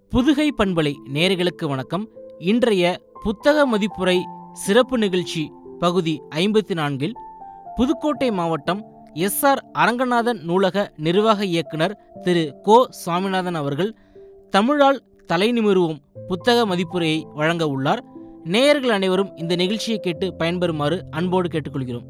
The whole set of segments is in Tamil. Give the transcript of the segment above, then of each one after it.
புதுகை பண்பலை நேயர்களுக்கு வணக்கம் இன்றைய புத்தக மதிப்புரை சிறப்பு நிகழ்ச்சி பகுதி ஐம்பத்தி நான்கில் புதுக்கோட்டை மாவட்டம் எஸ்ஆர் அரங்கநாதன் நூலக நிர்வாக இயக்குனர் திரு கோ சுவாமிநாதன் அவர்கள் தமிழால் தலை நிமிருவோம் புத்தக மதிப்புரையை வழங்க உள்ளார் நேயர்கள் அனைவரும் இந்த நிகழ்ச்சியை கேட்டு பயன்பெறுமாறு அன்போடு கேட்டுக்கொள்கிறோம்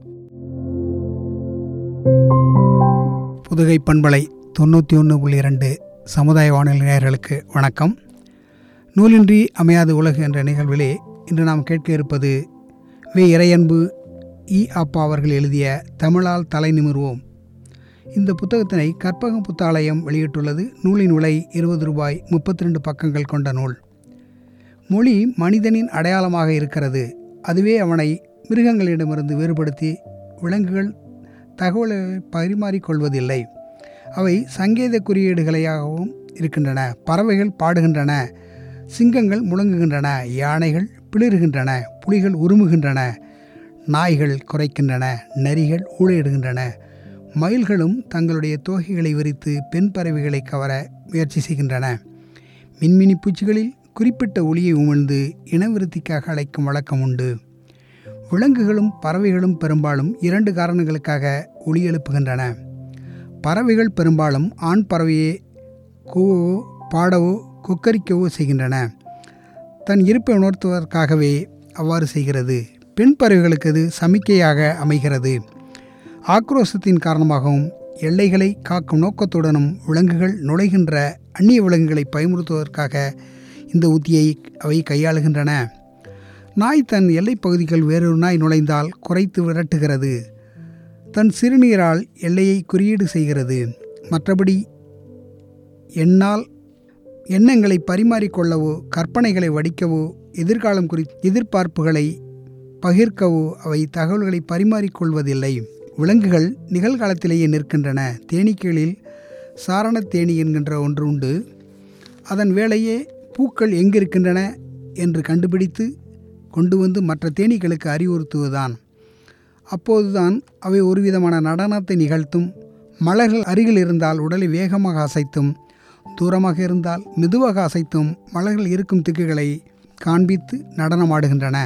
புதுகை பண்பலை தொண்ணூற்றி ஒன்று புள்ளி இரண்டு சமுதாய வானொலி நேயர்களுக்கு வணக்கம் நூலின்றி அமையாது உலகு என்ற நிகழ்விலே இன்று நாம் கேட்க இருப்பது வே இறையன்பு இ அப்பா அவர்கள் எழுதிய தமிழால் தலை நிமிர்வோம் இந்த புத்தகத்தினை கற்பகம் புத்தாலயம் வெளியிட்டுள்ளது நூலின் விலை இருபது ரூபாய் முப்பத்தி ரெண்டு பக்கங்கள் கொண்ட நூல் மொழி மனிதனின் அடையாளமாக இருக்கிறது அதுவே அவனை மிருகங்களிடமிருந்து வேறுபடுத்தி விலங்குகள் தகவலை பரிமாறிக்கொள்வதில்லை அவை சங்கேத குறியீடுகளையாகவும் இருக்கின்றன பறவைகள் பாடுகின்றன சிங்கங்கள் முழங்குகின்றன யானைகள் பிளிறுகின்றன புலிகள் உருமுகின்றன நாய்கள் குறைக்கின்றன நரிகள் ஊழையிடுகின்றன மயில்களும் தங்களுடைய தோகைகளை விரித்து பெண் பறவைகளை கவர முயற்சி செய்கின்றன மின்மினி பூச்சிகளில் குறிப்பிட்ட ஒளியை உமிழ்ந்து இனவிருத்திக்காக அழைக்கும் வழக்கம் உண்டு விலங்குகளும் பறவைகளும் பெரும்பாலும் இரண்டு காரணங்களுக்காக ஒளி எழுப்புகின்றன பறவைகள் பெரும்பாலும் ஆண் பறவையை கூவவோ பாடவோ கொக்கரிக்கவோ செய்கின்றன தன் இருப்பை உணர்த்துவதற்காகவே அவ்வாறு செய்கிறது பெண் பறவைகளுக்கு அது சமிக்கையாக அமைகிறது ஆக்ரோஷத்தின் காரணமாகவும் எல்லைகளை காக்கும் நோக்கத்துடனும் விலங்குகள் நுழைகின்ற அந்நிய விலங்குகளை பயமுறுத்துவதற்காக இந்த உத்தியை அவை கையாளுகின்றன நாய் தன் எல்லைப் பகுதிகள் வேறொரு நாய் நுழைந்தால் குறைத்து விரட்டுகிறது தன் சிறுநீரால் எல்லையை குறியீடு செய்கிறது மற்றபடி என்னால் எண்ணங்களை பரிமாறிக்கொள்ளவோ கற்பனைகளை வடிக்கவோ எதிர்காலம் குறி எதிர்பார்ப்புகளை பகிர்க்கவோ அவை தகவல்களை பரிமாறிக்கொள்வதில்லை விலங்குகள் நிகழ்காலத்திலேயே நிற்கின்றன தேனீக்களில் சாரண தேனி என்கின்ற ஒன்று உண்டு அதன் வேலையே பூக்கள் எங்கிருக்கின்றன என்று கண்டுபிடித்து கொண்டு வந்து மற்ற தேனீக்களுக்கு அறிவுறுத்துவதுதான் அப்போதுதான் அவை ஒரு விதமான நடனத்தை நிகழ்த்தும் மலர்கள் அருகில் இருந்தால் உடலை வேகமாக அசைத்தும் தூரமாக இருந்தால் மெதுவாக அசைத்தும் மலர்கள் இருக்கும் திக்குகளை காண்பித்து நடனமாடுகின்றன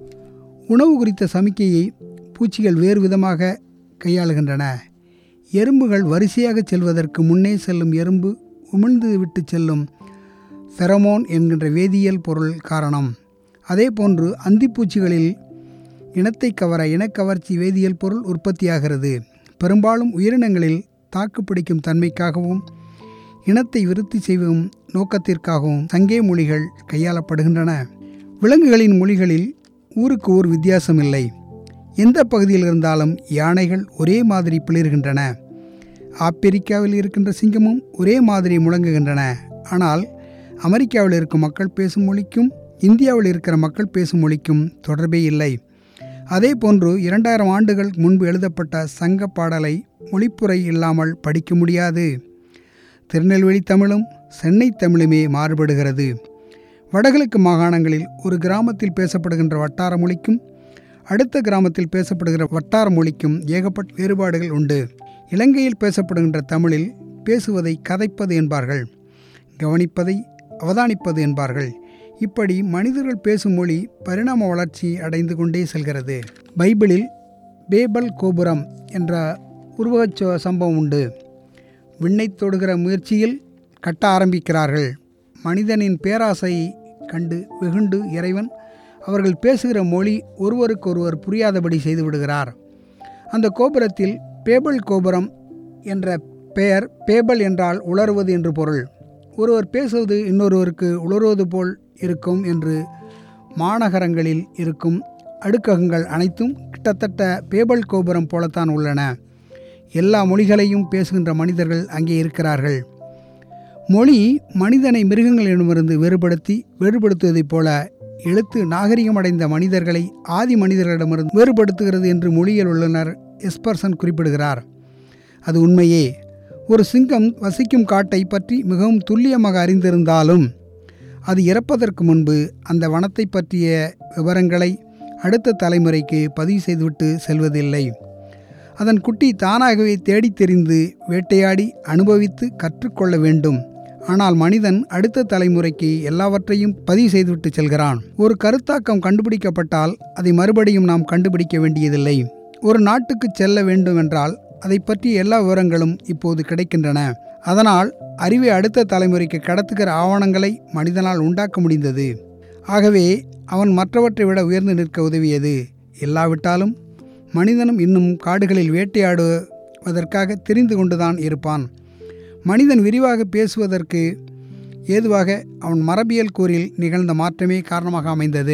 உணவு குறித்த சமிக்கையை பூச்சிகள் வேறு விதமாக கையாளுகின்றன எறும்புகள் வரிசையாக செல்வதற்கு முன்னே செல்லும் எறும்பு உமிழ்ந்து விட்டு செல்லும் ஃபெரமோன் என்கின்ற வேதியியல் பொருள் காரணம் அதேபோன்று அந்திப்பூச்சிகளில் இனத்தை கவர இனக்கவர்ச்சி வேதியியல் பொருள் உற்பத்தியாகிறது பெரும்பாலும் உயிரினங்களில் தாக்குப்பிடிக்கும் தன்மைக்காகவும் இனத்தை விருத்தி செய்யும் நோக்கத்திற்காகவும் சங்கே மொழிகள் கையாளப்படுகின்றன விலங்குகளின் மொழிகளில் ஊருக்கு ஊர் வித்தியாசம் இல்லை எந்த பகுதியில் இருந்தாலும் யானைகள் ஒரே மாதிரி பிளிர்கின்றன ஆப்பிரிக்காவில் இருக்கின்ற சிங்கமும் ஒரே மாதிரி முழங்குகின்றன ஆனால் அமெரிக்காவில் இருக்கும் மக்கள் பேசும் மொழிக்கும் இந்தியாவில் இருக்கிற மக்கள் பேசும் மொழிக்கும் தொடர்பே இல்லை அதே போன்று இரண்டாயிரம் ஆண்டுகள் முன்பு எழுதப்பட்ட சங்க பாடலை மொழிப்புரை இல்லாமல் படிக்க முடியாது திருநெல்வேலி தமிழும் சென்னை தமிழுமே மாறுபடுகிறது வடகிழக்கு மாகாணங்களில் ஒரு கிராமத்தில் பேசப்படுகின்ற வட்டார மொழிக்கும் அடுத்த கிராமத்தில் பேசப்படுகிற வட்டார மொழிக்கும் ஏகப்பட்ட வேறுபாடுகள் உண்டு இலங்கையில் பேசப்படுகின்ற தமிழில் பேசுவதை கதைப்பது என்பார்கள் கவனிப்பதை அவதானிப்பது என்பார்கள் இப்படி மனிதர்கள் பேசும் மொழி பரிணாம வளர்ச்சி அடைந்து கொண்டே செல்கிறது பைபிளில் பேபல் கோபுரம் என்ற உருவச் சம்பவம் உண்டு விண்ணை தொடுகிற முயற்சியில் கட்ட ஆரம்பிக்கிறார்கள் மனிதனின் பேராசையை கண்டு வெகுண்டு இறைவன் அவர்கள் பேசுகிற மொழி ஒருவருக்கொருவர் புரியாதபடி செய்துவிடுகிறார் அந்த கோபுரத்தில் பேபல் கோபுரம் என்ற பெயர் பேபல் என்றால் உளறுவது என்று பொருள் ஒருவர் பேசுவது இன்னொருவருக்கு உளறுவது போல் இருக்கும் என்று மாநகரங்களில் இருக்கும் அடுக்ககங்கள் அனைத்தும் கிட்டத்தட்ட பேபல் கோபுரம் போலத்தான் உள்ளன எல்லா மொழிகளையும் பேசுகின்ற மனிதர்கள் அங்கே இருக்கிறார்கள் மொழி மனிதனை மிருகங்களிடமிருந்து வேறுபடுத்தி வேறுபடுத்துவதைப் போல எழுத்து நாகரிகமடைந்த மனிதர்களை ஆதி மனிதர்களிடமிருந்து வேறுபடுத்துகிறது என்று மொழியியல் உள்ளனர் எஸ்பர்சன் குறிப்பிடுகிறார் அது உண்மையே ஒரு சிங்கம் வசிக்கும் காட்டை பற்றி மிகவும் துல்லியமாக அறிந்திருந்தாலும் அது இறப்பதற்கு முன்பு அந்த வனத்தை பற்றிய விவரங்களை அடுத்த தலைமுறைக்கு பதிவு செய்துவிட்டு செல்வதில்லை அதன் குட்டி தானாகவே தேடித் தெரிந்து வேட்டையாடி அனுபவித்து கற்றுக்கொள்ள வேண்டும் ஆனால் மனிதன் அடுத்த தலைமுறைக்கு எல்லாவற்றையும் பதிவு செய்துவிட்டு செல்கிறான் ஒரு கருத்தாக்கம் கண்டுபிடிக்கப்பட்டால் அதை மறுபடியும் நாம் கண்டுபிடிக்க வேண்டியதில்லை ஒரு நாட்டுக்கு செல்ல வேண்டும் என்றால் அதை பற்றிய எல்லா விவரங்களும் இப்போது கிடைக்கின்றன அதனால் அறிவை அடுத்த தலைமுறைக்கு கடத்துகிற ஆவணங்களை மனிதனால் உண்டாக்க முடிந்தது ஆகவே அவன் மற்றவற்றை விட உயர்ந்து நிற்க உதவியது இல்லாவிட்டாலும் மனிதனும் இன்னும் காடுகளில் வேட்டையாடுவதற்காக தெரிந்து கொண்டுதான் இருப்பான் மனிதன் விரிவாக பேசுவதற்கு ஏதுவாக அவன் மரபியல் கூறில் நிகழ்ந்த மாற்றமே காரணமாக அமைந்தது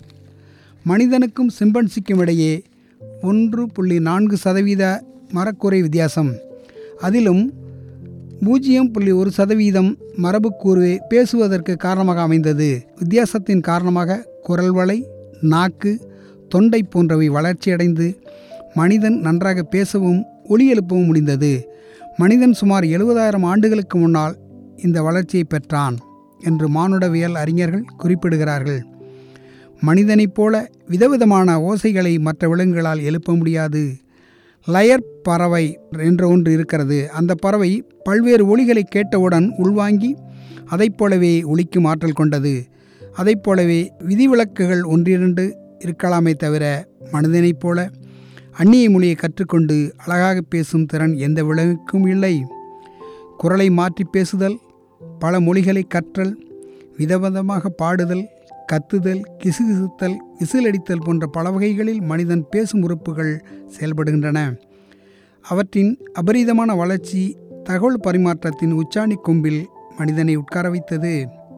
மனிதனுக்கும் சிம்பன்சிக்கும் இடையே ஒன்று புள்ளி நான்கு சதவீத மரக்கூரை வித்தியாசம் அதிலும் பூஜ்ஜியம் புள்ளி ஒரு சதவீதம் மரபுக்கூறு பேசுவதற்கு காரணமாக அமைந்தது வித்தியாசத்தின் காரணமாக குரல் வளை நாக்கு தொண்டை போன்றவை வளர்ச்சியடைந்து மனிதன் நன்றாக பேசவும் ஒலி எழுப்பவும் முடிந்தது மனிதன் சுமார் எழுபதாயிரம் ஆண்டுகளுக்கு முன்னால் இந்த வளர்ச்சியை பெற்றான் என்று மானுடவியல் அறிஞர்கள் குறிப்பிடுகிறார்கள் மனிதனைப் போல விதவிதமான ஓசைகளை மற்ற விலங்குகளால் எழுப்ப முடியாது லயர் பறவை என்ற ஒன்று இருக்கிறது அந்த பறவை பல்வேறு ஒலிகளை கேட்டவுடன் உள்வாங்கி அதைப் போலவே ஒலிக்கும் ஆற்றல் கொண்டது அதைப் போலவே விதிவிலக்குகள் ஒன்றிரண்டு இருக்கலாமே தவிர மனிதனைப் போல அந்நிய மொழியை கற்றுக்கொண்டு அழகாக பேசும் திறன் எந்த விலங்குக்கும் இல்லை குரலை மாற்றி பேசுதல் பல மொழிகளை கற்றல் விதவிதமாக பாடுதல் கத்துதல் கிசுகிசுத்தல் விசிலடித்தல் போன்ற பல வகைகளில் மனிதன் பேசும் உறுப்புகள் செயல்படுகின்றன அவற்றின் அபரீதமான வளர்ச்சி தகவல் பரிமாற்றத்தின் உச்சாணி கொம்பில் மனிதனை உட்கார வைத்தது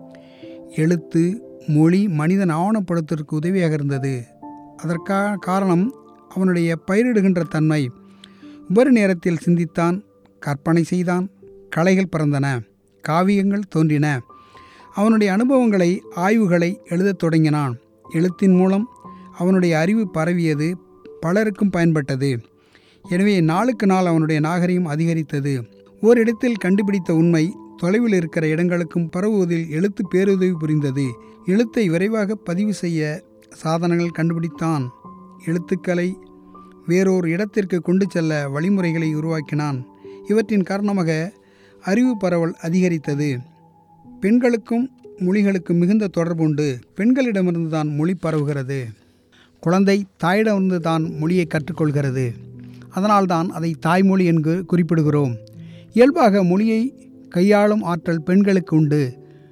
எழுத்து மொழி மனிதன் ஆவணப்படுத்துவதற்கு உதவியாக இருந்தது அதற்கான காரணம் அவனுடைய பயிரிடுகின்ற தன்மை உபரி நேரத்தில் சிந்தித்தான் கற்பனை செய்தான் கலைகள் பிறந்தன காவியங்கள் தோன்றின அவனுடைய அனுபவங்களை ஆய்வுகளை எழுதத் தொடங்கினான் எழுத்தின் மூலம் அவனுடைய அறிவு பரவியது பலருக்கும் பயன்பட்டது எனவே நாளுக்கு நாள் அவனுடைய நாகரிகம் அதிகரித்தது ஓரிடத்தில் கண்டுபிடித்த உண்மை தொலைவில் இருக்கிற இடங்களுக்கும் பரவுவதில் எழுத்து பேருதவி புரிந்தது எழுத்தை விரைவாக பதிவு செய்ய சாதனங்கள் கண்டுபிடித்தான் எழுத்துக்களை வேறொரு இடத்திற்கு கொண்டு செல்ல வழிமுறைகளை உருவாக்கினான் இவற்றின் காரணமாக அறிவு பரவல் அதிகரித்தது பெண்களுக்கும் மொழிகளுக்கும் மிகுந்த தொடர்புண்டு பெண்களிடமிருந்து தான் மொழி பரவுகிறது குழந்தை தாயிடமிருந்து தான் மொழியை கற்றுக்கொள்கிறது அதனால்தான் அதை தாய்மொழி என்று குறிப்பிடுகிறோம் இயல்பாக மொழியை கையாளும் ஆற்றல் பெண்களுக்கு உண்டு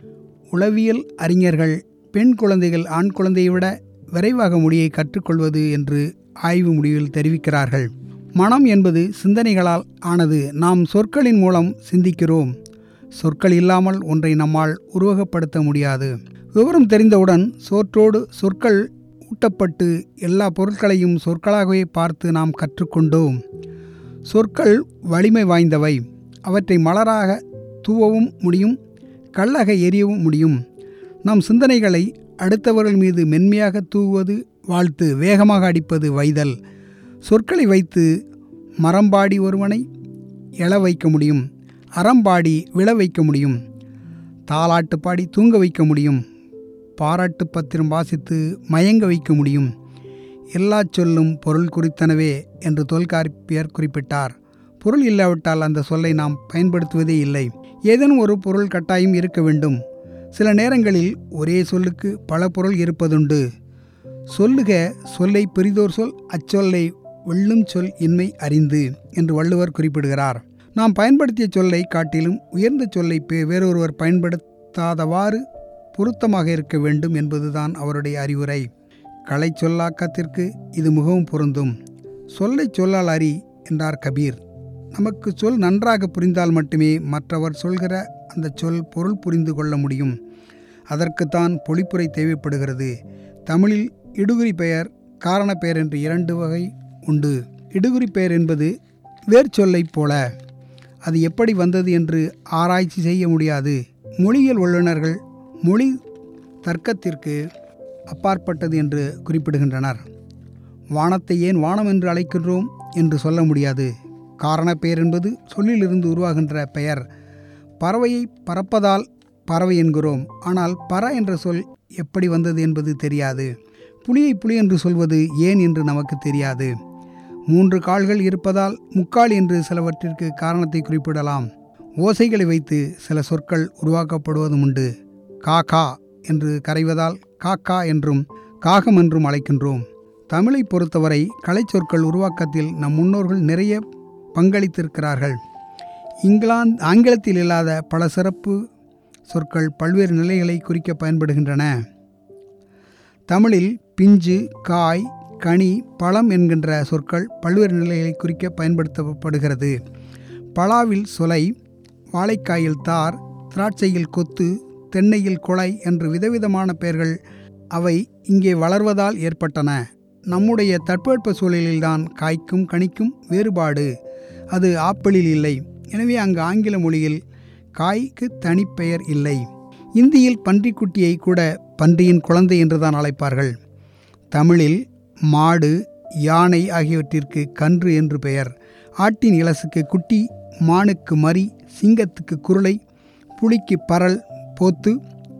உளவியல் அறிஞர்கள் பெண் குழந்தைகள் ஆண் குழந்தையை விட விரைவாக மொழியை கற்றுக்கொள்வது என்று ஆய்வு முடிவில் தெரிவிக்கிறார்கள் மனம் என்பது சிந்தனைகளால் ஆனது நாம் சொற்களின் மூலம் சிந்திக்கிறோம் சொற்கள் இல்லாமல் ஒன்றை நம்மால் உருவகப்படுத்த முடியாது விவரம் தெரிந்தவுடன் சோற்றோடு சொற்கள் ஊட்டப்பட்டு எல்லா பொருட்களையும் சொற்களாகவே பார்த்து நாம் கற்றுக்கொண்டோம் சொற்கள் வலிமை வாய்ந்தவை அவற்றை மலராக தூவவும் முடியும் கல்லாக எரியவும் முடியும் நம் சிந்தனைகளை அடுத்தவர்கள் மீது மென்மையாக தூவுவது வாழ்த்து வேகமாக அடிப்பது வைதல் சொற்களை வைத்து மரம்பாடி ஒருவனை எழ வைக்க முடியும் அறம்பாடி விழ வைக்க முடியும் தாலாட்டு பாடி தூங்க வைக்க முடியும் பாராட்டு பத்திரம் வாசித்து மயங்க வைக்க முடியும் எல்லா சொல்லும் பொருள் குறித்தனவே என்று தொல்காப்பியர் குறிப்பிட்டார் பொருள் இல்லாவிட்டால் அந்த சொல்லை நாம் பயன்படுத்துவதே இல்லை ஏதேனும் ஒரு பொருள் கட்டாயம் இருக்க வேண்டும் சில நேரங்களில் ஒரே சொல்லுக்கு பல பொருள் இருப்பதுண்டு சொல்லுக சொல்லை பெரிதோர் சொல் அச்சொல்லை வெல்லும் சொல் இன்மை அறிந்து என்று வள்ளுவர் குறிப்பிடுகிறார் நாம் பயன்படுத்திய சொல்லை காட்டிலும் உயர்ந்த சொல்லை பே- வேறொருவர் பயன்படுத்தாதவாறு பொருத்தமாக இருக்க வேண்டும் என்பதுதான் அவருடைய அறிவுரை கலை சொல்லாக்கத்திற்கு இது மிகவும் பொருந்தும் சொல்லை சொல்லால் அறி என்றார் கபீர் நமக்கு சொல் நன்றாக புரிந்தால் மட்டுமே மற்றவர் சொல்கிற அந்த சொல் பொருள் புரிந்து கொள்ள முடியும் அதற்குத்தான் பொழிப்புரை தேவைப்படுகிறது தமிழில் இடுகுறி பெயர் காரண பெயர் என்று இரண்டு வகை உண்டு இடுகுறி பெயர் என்பது வேர்ச்சொல்லைப் போல அது எப்படி வந்தது என்று ஆராய்ச்சி செய்ய முடியாது மொழியியல் வல்லுநர்கள் மொழி தர்க்கத்திற்கு அப்பாற்பட்டது என்று குறிப்பிடுகின்றனர் வானத்தை ஏன் வானம் என்று அழைக்கின்றோம் என்று சொல்ல முடியாது காரண பெயர் என்பது சொல்லிலிருந்து உருவாகின்ற பெயர் பறவையை பறப்பதால் பறவை என்கிறோம் ஆனால் பற என்ற சொல் எப்படி வந்தது என்பது தெரியாது புலியை புலி என்று சொல்வது ஏன் என்று நமக்கு தெரியாது மூன்று கால்கள் இருப்பதால் முக்கால் என்று சிலவற்றிற்கு காரணத்தை குறிப்பிடலாம் ஓசைகளை வைத்து சில சொற்கள் உருவாக்கப்படுவதும் உண்டு காக்கா என்று கரைவதால் காக்கா என்றும் காகம் என்றும் அழைக்கின்றோம் தமிழை பொறுத்தவரை கலைச்சொற்கள் உருவாக்கத்தில் நம் முன்னோர்கள் நிறைய பங்களித்திருக்கிறார்கள் இங்கிலாந்து ஆங்கிலத்தில் இல்லாத பல சிறப்பு சொற்கள் பல்வேறு நிலைகளை குறிக்க பயன்படுகின்றன தமிழில் பிஞ்சு காய் கனி பழம் என்கின்ற சொற்கள் பல்வேறு நிலைகளை குறிக்க பயன்படுத்தப்படுகிறது பலாவில் சொலை வாழைக்காயில் தார் திராட்சையில் கொத்து தென்னையில் குலை என்று விதவிதமான பெயர்கள் அவை இங்கே வளர்வதால் ஏற்பட்டன நம்முடைய தட்பவெட்ப சூழலில்தான் காய்க்கும் கனிக்கும் வேறுபாடு அது ஆப்பிளில் இல்லை எனவே அங்கு ஆங்கில மொழியில் காய்க்கு தனிப்பெயர் இல்லை இந்தியில் பன்றிக்குட்டியை கூட பன்றியின் குழந்தை என்றுதான் அழைப்பார்கள் தமிழில் மாடு யானை ஆகியவற்றிற்கு கன்று என்று பெயர் ஆட்டின் இலசுக்கு குட்டி மானுக்கு மரி சிங்கத்துக்கு குருளை புலிக்கு பரல் போத்து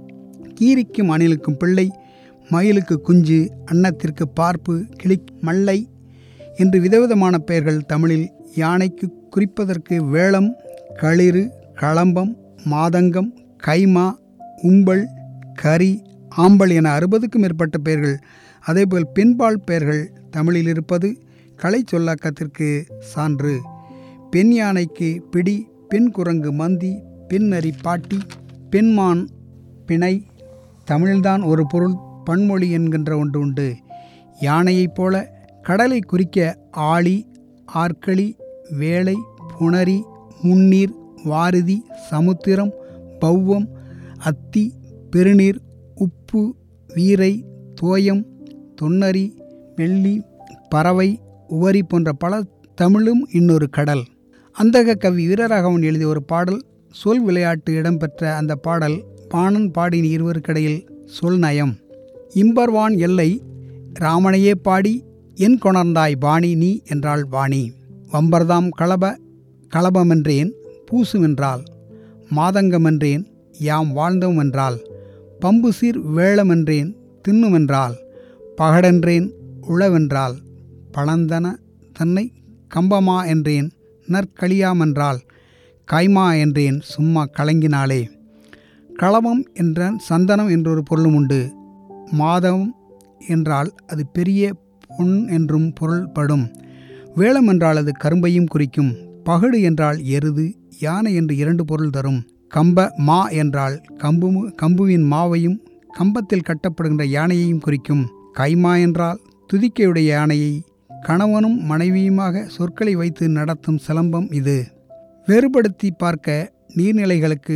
கீரிக்கும் அணிலுக்கும் பிள்ளை மயிலுக்கு குஞ்சு அன்னத்திற்கு பார்ப்பு கிளி மல்லை என்று விதவிதமான பெயர்கள் தமிழில் யானைக்கு குறிப்பதற்கு வேளம் களிறு களம்பம் மாதங்கம் கைமா உம்பல் கரி ஆம்பல் என அறுபதுக்கும் மேற்பட்ட பெயர்கள் அதேபோல் பெண்பால் பெயர்கள் தமிழில் இருப்பது கலை சொல்லாக்கத்திற்கு சான்று பெண் யானைக்கு பிடி பெண் குரங்கு மந்தி பெண் நரி பாட்டி பெண்மான் பிணை தமிழ்தான் ஒரு பொருள் பன்மொழி என்கின்ற ஒன்று உண்டு யானையைப் போல கடலை குறிக்க ஆழி ஆற்களி வேலை புணரி முன்னீர் வாரிதி சமுத்திரம் பௌவம் அத்தி பெருநீர் உப்பு வீரை தோயம் தொன்னரி வெள்ளி பறவை உவரி போன்ற பல தமிழும் இன்னொரு கடல் அந்தக கவி வீரராகவன் எழுதிய ஒரு பாடல் சொல் விளையாட்டு இடம்பெற்ற அந்த பாடல் பாணன் பாடின இருவருக்கிடையில் சொல் நயம் இம்பர்வான் எல்லை ராமனையே பாடி என் கொணர்ந்தாய் பாணி நீ என்றாள் வாணி வம்பர்தாம் களப களபமென்றேன் பூசுமென்றாள் மாதங்கமென்றேன் யாம் வாழ்ந்தோம் என்றால் பம்புசீர் வேளமென்றேன் தின்னுமென்றால் பகடென்றேன் உழவென்றால் பழந்தன தன்னை கம்பமா என்றேன் நற்களியாமென்றால் கைமா என்றேன் சும்மா கலங்கினாளே களவம் என்ற சந்தனம் என்றொரு பொருளும் உண்டு மாதம் என்றால் அது பெரிய பொன் என்றும் பொருள்படும் வேளம் என்றால் அது கரும்பையும் குறிக்கும் பகடு என்றால் எருது யானை என்று இரண்டு பொருள் தரும் கம்ப மா என்றால் கம்பு கம்புவின் மாவையும் கம்பத்தில் கட்டப்படுகின்ற யானையையும் குறிக்கும் கைமா என்றால் துதிக்கையுடைய யானையை கணவனும் மனைவியுமாக சொற்களை வைத்து நடத்தும் சிலம்பம் இது வேறுபடுத்தி பார்க்க நீர்நிலைகளுக்கு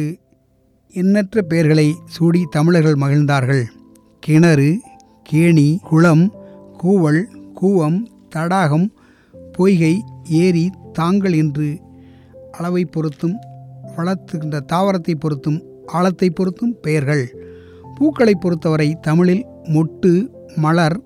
எண்ணற்ற பெயர்களை சூடி தமிழர்கள் மகிழ்ந்தார்கள் கிணறு கேணி குளம் கூவல் கூவம் தடாகம் பொய்கை ஏரி தாங்கள் என்று அளவை பொறுத்தும் வளர்த்துகின்ற தாவரத்தை பொறுத்தும் ஆழத்தை பொறுத்தும் பெயர்கள் பூக்களை பொறுத்தவரை தமிழில் மொட்டு மலர்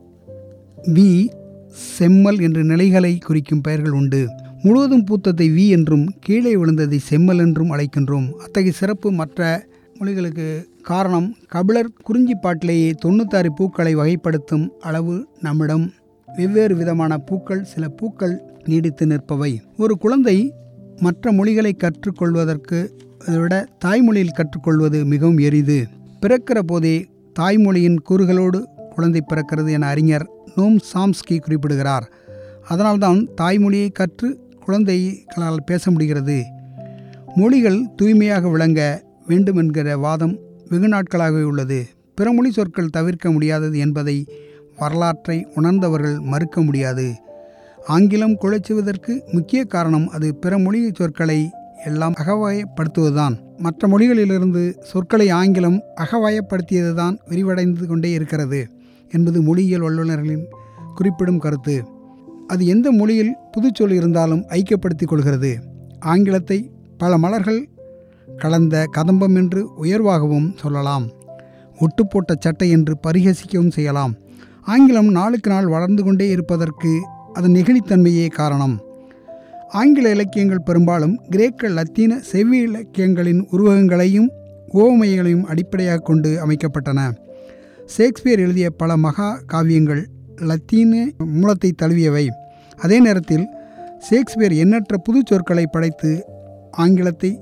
வி செம்மல் என்ற நிலைகளை குறிக்கும் பெயர்கள் உண்டு முழுவதும் பூத்ததை வி என்றும் கீழே விழுந்ததை செம்மல் என்றும் அழைக்கின்றோம் அத்தகைய சிறப்பு மற்ற மொழிகளுக்கு காரணம் கபிலர் குறிஞ்சிப்பாட்டிலேயே தொண்ணூத்தாறு பூக்களை வகைப்படுத்தும் அளவு நம்மிடம் வெவ்வேறு விதமான பூக்கள் சில பூக்கள் நீடித்து நிற்பவை ஒரு குழந்தை மற்ற மொழிகளை கற்றுக்கொள்வதற்கு விட தாய்மொழியில் கற்றுக்கொள்வது மிகவும் எளிது பிறக்கிற போதே தாய்மொழியின் கூறுகளோடு குழந்தை பிறக்கிறது என அறிஞர் நோம் சாம்ஸ்கி குறிப்பிடுகிறார் அதனால்தான் தாய்மொழியை கற்று குழந்தைகளால் பேச முடிகிறது மொழிகள் தூய்மையாக விளங்க வேண்டும் என்கிற வாதம் வெகு நாட்களாகவே உள்ளது பிற மொழி சொற்கள் தவிர்க்க முடியாதது என்பதை வரலாற்றை உணர்ந்தவர்கள் மறுக்க முடியாது ஆங்கிலம் குழைச்சுவதற்கு முக்கிய காரணம் அது பிற மொழி சொற்களை எல்லாம் அகவாயப்படுத்துவதுதான் மற்ற மொழிகளிலிருந்து சொற்களை ஆங்கிலம் அகவாயப்படுத்தியதுதான் விரிவடைந்து கொண்டே இருக்கிறது என்பது மொழியியல் வல்லுநர்களின் குறிப்பிடும் கருத்து அது எந்த மொழியில் புதுச்சொல் இருந்தாலும் ஐக்கியப்படுத்திக் கொள்கிறது ஆங்கிலத்தை பல மலர்கள் கலந்த கதம்பம் என்று உயர்வாகவும் சொல்லலாம் ஒட்டுப்போட்ட சட்டை என்று பரிகசிக்கவும் செய்யலாம் ஆங்கிலம் நாளுக்கு நாள் வளர்ந்து கொண்டே இருப்பதற்கு அதன் நெகிழித்தன்மையே காரணம் ஆங்கில இலக்கியங்கள் பெரும்பாலும் கிரேக்க லத்தீன செவ்வி இலக்கியங்களின் உருவகங்களையும் ஓமைகளையும் அடிப்படையாக கொண்டு அமைக்கப்பட்டன ஷேக்ஸ்பியர் எழுதிய பல மகா காவியங்கள் லத்தீன மூலத்தை தழுவியவை அதே நேரத்தில் ஷேக்ஸ்பியர் எண்ணற்ற புது சொற்களை படைத்து ஆங்கிலத்தை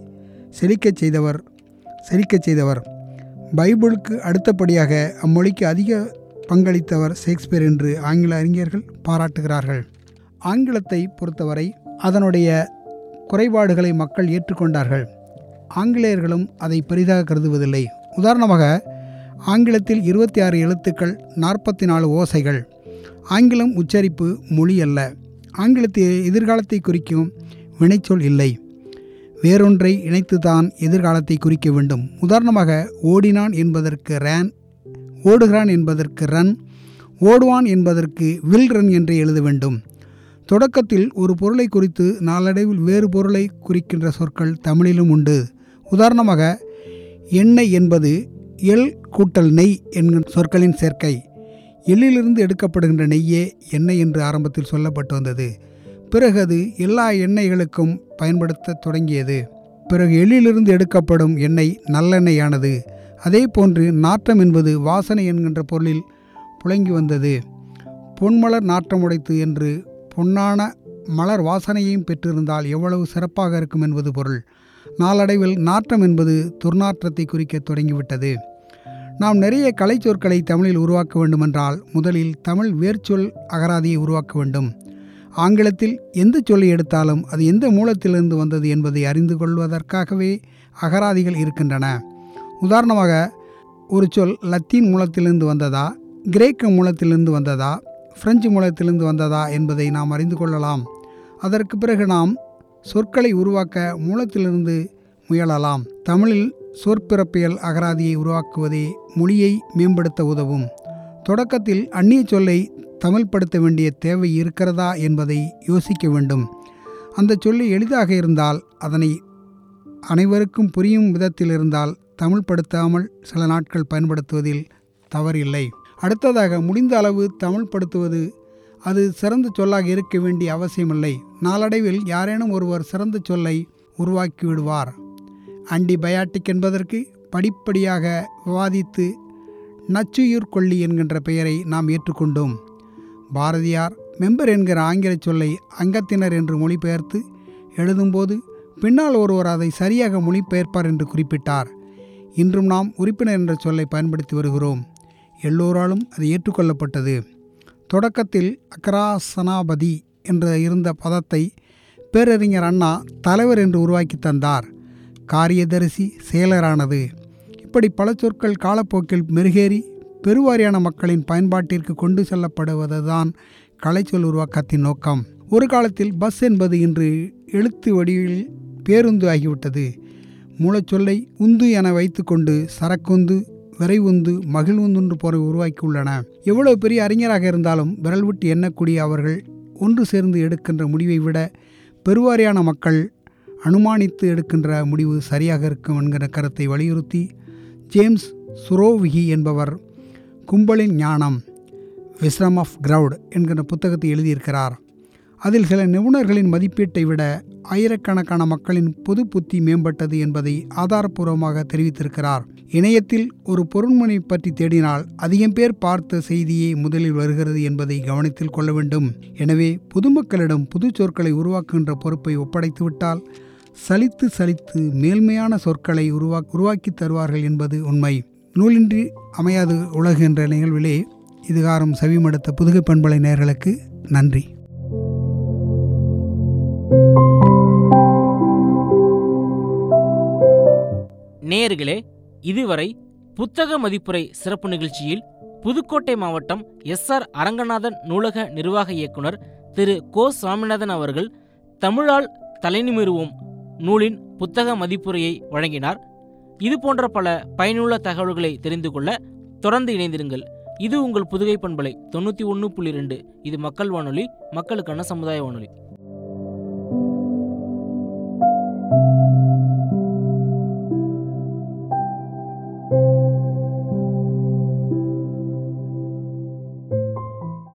செழிக்கச் செய்தவர் செழிக்கச் செய்தவர் பைபிளுக்கு அடுத்தபடியாக அம்மொழிக்கு அதிக பங்களித்தவர் ஷேக்ஸ்பியர் என்று ஆங்கில அறிஞர்கள் பாராட்டுகிறார்கள் ஆங்கிலத்தை பொறுத்தவரை அதனுடைய குறைபாடுகளை மக்கள் ஏற்றுக்கொண்டார்கள் ஆங்கிலேயர்களும் அதை பெரிதாக கருதுவதில்லை உதாரணமாக ஆங்கிலத்தில் இருபத்தி ஆறு எழுத்துக்கள் நாற்பத்தி நாலு ஓசைகள் ஆங்கிலம் உச்சரிப்பு மொழி அல்ல ஆங்கிலத்தில் எதிர்காலத்தை குறிக்கும் வினைச்சொல் இல்லை வேறொன்றை இணைத்துதான் எதிர்காலத்தை குறிக்க வேண்டும் உதாரணமாக ஓடினான் என்பதற்கு ரேன் ஓடுகிறான் என்பதற்கு ரன் ஓடுவான் என்பதற்கு வில் ரன் என்று எழுத வேண்டும் தொடக்கத்தில் ஒரு பொருளை குறித்து நாளடைவில் வேறு பொருளை குறிக்கின்ற சொற்கள் தமிழிலும் உண்டு உதாரணமாக எண்ணெய் என்பது எள் கூட்டல் நெய் என்கிற சொற்களின் சேர்க்கை எள்ளிலிருந்து எடுக்கப்படுகின்ற நெய்யே எண்ணெய் என்று ஆரம்பத்தில் சொல்லப்பட்டு வந்தது பிறகு அது எல்லா எண்ணெய்களுக்கும் பயன்படுத்த தொடங்கியது பிறகு எள்ளிலிருந்து எடுக்கப்படும் எண்ணெய் நல்லெண்ணெயானது அதே போன்று நாற்றம் என்பது வாசனை என்கின்ற பொருளில் புழங்கி வந்தது பொன்மலர் நாற்றமுடைத்து என்று பொன்னான மலர் வாசனையையும் பெற்றிருந்தால் எவ்வளவு சிறப்பாக இருக்கும் என்பது பொருள் நாளடைவில் நாற்றம் என்பது துர்நாற்றத்தை குறிக்க தொடங்கிவிட்டது நாம் நிறைய கலை சொற்களை தமிழில் உருவாக்க வேண்டுமென்றால் முதலில் தமிழ் வேர்ச்சொல் அகராதியை உருவாக்க வேண்டும் ஆங்கிலத்தில் எந்த சொல்லை எடுத்தாலும் அது எந்த மூலத்திலிருந்து வந்தது என்பதை அறிந்து கொள்வதற்காகவே அகராதிகள் இருக்கின்றன உதாரணமாக ஒரு சொல் லத்தீன் மூலத்திலிருந்து வந்ததா கிரேக்க மூலத்திலிருந்து வந்ததா பிரெஞ்சு மூலத்திலிருந்து வந்ததா என்பதை நாம் அறிந்து கொள்ளலாம் அதற்கு பிறகு நாம் சொற்களை உருவாக்க மூலத்திலிருந்து முயலலாம் தமிழில் சொற்பிறப்பியல் அகராதியை உருவாக்குவதே மொழியை மேம்படுத்த உதவும் தொடக்கத்தில் அந்நிய சொல்லை தமிழ்படுத்த வேண்டிய தேவை இருக்கிறதா என்பதை யோசிக்க வேண்டும் அந்த சொல்லி எளிதாக இருந்தால் அதனை அனைவருக்கும் புரியும் விதத்தில் இருந்தால் தமிழ்படுத்தாமல் சில நாட்கள் பயன்படுத்துவதில் தவறில்லை அடுத்ததாக முடிந்த அளவு தமிழ்படுத்துவது அது சிறந்த சொல்லாக இருக்க வேண்டிய அவசியமில்லை நாளடைவில் யாரேனும் ஒருவர் சிறந்த சொல்லை உருவாக்கி விடுவார் ஆன்டிபயாட்டிக் என்பதற்கு படிப்படியாக விவாதித்து நச்சுயிர் கொல்லி என்கின்ற பெயரை நாம் ஏற்றுக்கொண்டோம் பாரதியார் மெம்பர் என்கிற ஆங்கில சொல்லை அங்கத்தினர் என்று மொழிபெயர்த்து எழுதும்போது பின்னால் ஒருவர் அதை சரியாக மொழிபெயர்ப்பார் என்று குறிப்பிட்டார் இன்றும் நாம் உறுப்பினர் என்ற சொல்லை பயன்படுத்தி வருகிறோம் எல்லோராலும் அது ஏற்றுக்கொள்ளப்பட்டது தொடக்கத்தில் அக்ராசனாபதி என்ற இருந்த பதத்தை பேரறிஞர் அண்ணா தலைவர் என்று உருவாக்கி தந்தார் காரியதரிசி செயலரானது இப்படி பல சொற்கள் காலப்போக்கில் மெருகேறி பெருவாரியான மக்களின் பயன்பாட்டிற்கு கொண்டு செல்லப்படுவதுதான் கலைச்சொல் உருவாக்கத்தின் நோக்கம் ஒரு காலத்தில் பஸ் என்பது இன்று எழுத்து வடிவில் பேருந்து ஆகிவிட்டது மூலச்சொல்லை உந்து என வைத்துக்கொண்டு சரக்குந்து விரைவுந்து மகிழ்வுந்து போற உருவாக்கியுள்ளன எவ்வளவு பெரிய அறிஞராக இருந்தாலும் விரல் விட்டு எண்ணக்கூடிய அவர்கள் ஒன்று சேர்ந்து எடுக்கின்ற முடிவை விட பெருவாரியான மக்கள் அனுமானித்து எடுக்கின்ற முடிவு சரியாக இருக்கும் என்கிற கருத்தை வலியுறுத்தி ஜேம்ஸ் சுரோவிகி என்பவர் கும்பலின் ஞானம் விஸ்ரம் ஆஃப் கிரவுட் என்கிற புத்தகத்தை எழுதியிருக்கிறார் அதில் சில நிபுணர்களின் மதிப்பீட்டை விட ஆயிரக்கணக்கான மக்களின் பொது புத்தி மேம்பட்டது என்பதை ஆதாரப்பூர்வமாக தெரிவித்திருக்கிறார் இணையத்தில் ஒரு பொருண்மனை பற்றி தேடினால் அதிகம் பேர் பார்த்த செய்தியே முதலில் வருகிறது என்பதை கவனத்தில் கொள்ள வேண்டும் எனவே பொதுமக்களிடம் புது சொற்களை உருவாக்குகின்ற பொறுப்பை ஒப்படைத்துவிட்டால் சலித்து சலித்து மேல்மையான சொற்களை உருவா உருவாக்கி தருவார்கள் என்பது உண்மை நூலின்றி அமையாது உலகு என்ற நிகழ்விலே இதுகாரம் செவிமடுத்த புதுகை பண்பலை நேயர்களுக்கு நன்றி நேயர்களே இதுவரை புத்தக மதிப்புரை சிறப்பு நிகழ்ச்சியில் புதுக்கோட்டை மாவட்டம் எஸ் ஆர் அரங்கநாதன் நூலக நிர்வாக இயக்குனர் திரு கோ சுவாமிநாதன் அவர்கள் தமிழால் தலைநிமிருவோம் நூலின் புத்தக மதிப்புரையை வழங்கினார் இது போன்ற பல பயனுள்ள தகவல்களை தெரிந்து கொள்ள தொடர்ந்து இணைந்திருங்கள் இது உங்கள் புதுகை பண்பலை தொண்ணூற்றி ஒன்று புள்ளி ரெண்டு இது மக்கள் வானொலி மக்களுக்கான சமுதாய வானொலி